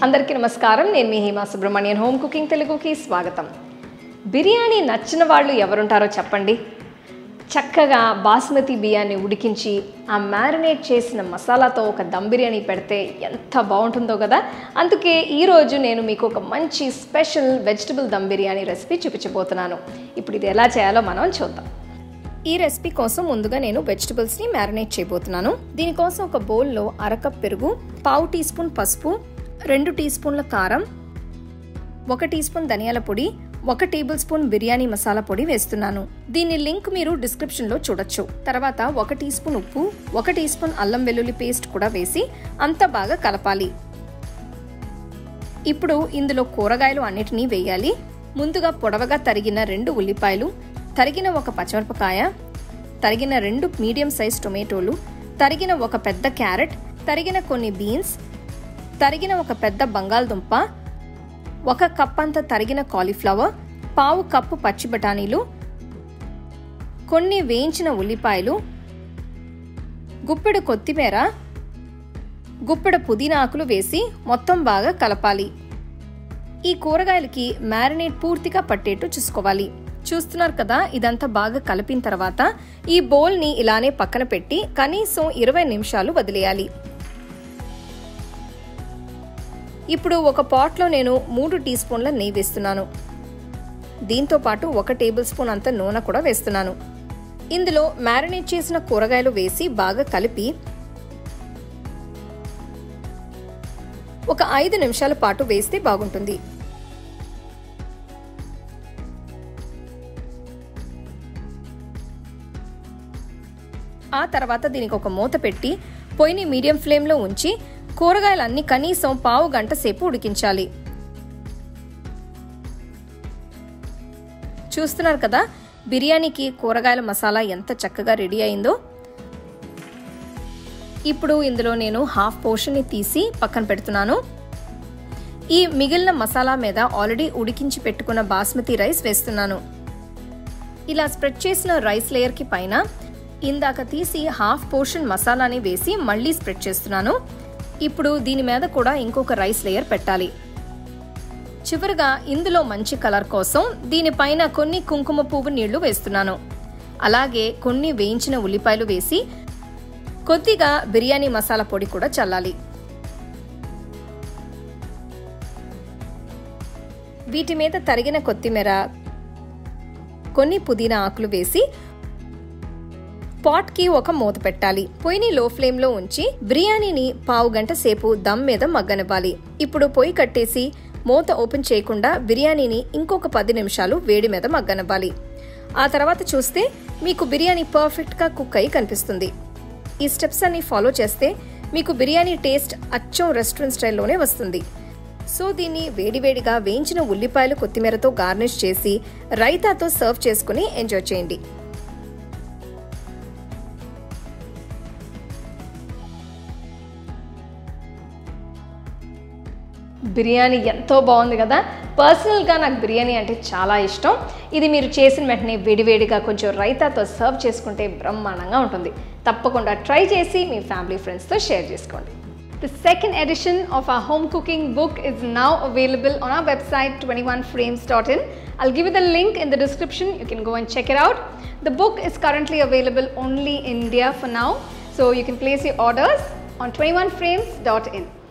అందరికీ నమస్కారం నేను మీ హేమా సుబ్రహ్మణ్యన్ హోమ్ కుకింగ్ తెలుగుకి స్వాగతం బిర్యానీ నచ్చిన వాళ్ళు ఎవరుంటారో చెప్పండి చక్కగా బాస్మతి బియ్యాన్ని ఉడికించి ఆ మ్యారినేట్ చేసిన మసాలాతో ఒక దమ్ బిర్యానీ పెడితే ఎంత బాగుంటుందో కదా అందుకే ఈరోజు నేను మీకు ఒక మంచి special vegetable dum biryani recipe చూపించబోతున్నాను ఇప్పుడు ఇది ఎలా చేయాలో మనం చూద్దాం ఈ రెసిపీ కోసం ముందుగా నేను వెజిటబుల్స్ని మ్యారినేట్ చేయబోతున్నాను దీనికోసం ఒక బౌల్లో అరకప్ పెరుగు పావు టీ స్పూన్ పసుపు రెండు టీ స్పూన్ల కారం ఒక టీ స్పూన్ ధనియాల పొడి ఒక టేబుల్ స్పూన్ బిర్యానీ మసాలా పొడి వేస్తున్నాను దీని లింక్ మీరు డిస్క్రిప్షన్లో చూడొచ్చు తర్వాత ఒక టీ స్పూన్ ఉప్పు ఒక టీ స్పూన్ అల్లం వెల్లుల్లి పేస్ట్ కూడా వేసి అంత బాగా కలపాలి ఇప్పుడు ఇందులో కూరగాయలు అన్నిటినీ వేయాలి ముందుగా పొడవగా తరిగిన రెండు ఉల్లిపాయలు తరిగిన ఒక పచ్చిమిరపకాయ తరిగిన రెండు మీడియం సైజ్ టొమాటోలు తరిగిన ఒక పెద్ద క్యారెట్ తరిగిన కొన్ని బీన్స్ తరిగిన ఒక పెద్ద బంగాళదుంప ఒక కప్ అంత తరిగిన కాలీఫ్లవర్ పావు కప్పు పచ్చి బఠానీలు కొన్ని వేయించిన ఉల్లిపాయలు గుప్పెడు కొత్తిమీర గుప్పెడు పుదీనా ఆకులు వేసి మొత్తం బాగా కలపాలి ఈ కూరగాయలకి మ్యారినేట్ పూర్తిగా పట్టేట్టు చూసుకోవాలి చూస్తున్నారు కదా ఇదంతా బాగా కలిపిన తర్వాత ఈ బౌల్ని ఇలానే పక్కన పెట్టి కనీసం ఇరవై నిమిషాలు వదిలేయాలి ఇప్పుడు ఒక పాట్లో నేను మూడు టీ స్పూన్ల నెయ్యి వేస్తున్నాను దీంతో పాటు ఒక టేబుల్ స్పూన్ అంత నూనె కూడా వేస్తున్నాను ఇందులో మ్యారినేట్ చేసిన కూరగాయలు వేసి బాగా కలిపి ఒక ఐదు నిమిషాల పాటు వేస్తే బాగుంటుంది ఆ తర్వాత దీనికి ఒక మూత పెట్టి పొయ్యిని మీడియం ఫ్లేమ్లో ఉంచి కూరగాయలన్నీ కనీసం పావు గంట సేపు ఉడికించాలి చూస్తున్నారు కదా బిర్యానీకి కూరగాయల మసాలా ఎంత చక్కగా రెడీ అయిందో ఇప్పుడు ఇందులో నేను హాఫ్ పోర్షన్ని తీసి పక్కన పెడుతున్నాను ఈ మిగిలిన మసాలా మీద ఆల్రెడీ ఉడికించి పెట్టుకున్న బాస్మతి రైస్ వేస్తున్నాను ఇలా స్ప్రెడ్ చేసిన రైస్ లేయర్కి పైన ఇందాక తీసి హాఫ్ పోర్షన్ మసాలాని వేసి మళ్ళీ స్ప్రెడ్ చేస్తున్నాను ఇప్పుడు దీని మీద కూడా ఇంకొక రైస్ లేయర్ పెట్టాలి చివరిగా ఇందులో మంచి కలర్ కోసం దీనిపైన కొన్ని కుంకుమ పువ్వు నీళ్లు వేస్తున్నాను అలాగే కొన్ని వేయించిన ఉల్లిపాయలు వేసి కొద్దిగా బిర్యానీ మసాలా పొడి కూడా చల్లాలి వీటి మీద తరిగిన కొత్తిమీర కొన్ని పుదీనా ఆకులు వేసి పాట్కి ఒక మూత పెట్టాలి పొయ్యిని లో ఫ్లేమ్లో ఉంచి బిర్యానీని పావు గంట సేపు దమ్ మీద మగ్గనివ్వాలి ఇప్పుడు పొయ్యి కట్టేసి మూత ఓపెన్ చేయకుండా బిర్యానీని ఇంకొక పది నిమిషాలు వేడి మీద మగ్గనివ్వాలి ఆ తర్వాత చూస్తే మీకు బిర్యానీ పర్ఫెక్ట్గా కుక్ అయి కనిపిస్తుంది ఈ స్టెప్స్ అన్ని ఫాలో చేస్తే మీకు బిర్యానీ టేస్ట్ అచ్చం రెస్టారెంట్ స్టైల్లోనే వస్తుంది సో దీన్ని వేడివేడిగా వేయించిన ఉల్లిపాయలు కొత్తిమీరతో గార్నిష్ చేసి రైతాతో సర్వ్ చేసుకుని ఎంజాయ్ చేయండి బిర్యానీ ఎంతో బాగుంది కదా పర్సనల్గా నాకు బిర్యానీ అంటే చాలా ఇష్టం ఇది మీరు చేసిన వెంటనే వేడివేడిగా కొంచెం రైతాతో సర్వ్ చేసుకుంటే బ్రహ్మాండంగా ఉంటుంది తప్పకుండా ట్రై చేసి మీ ఫ్యామిలీ ఫ్రెండ్స్తో షేర్ చేసుకోండి The second edition of our home cooking book is now available on our website 21frames.in. I'll give you the link in the description. You can go and check it out. The book is currently available only in India for now, so you can place your orders on 21frames.in.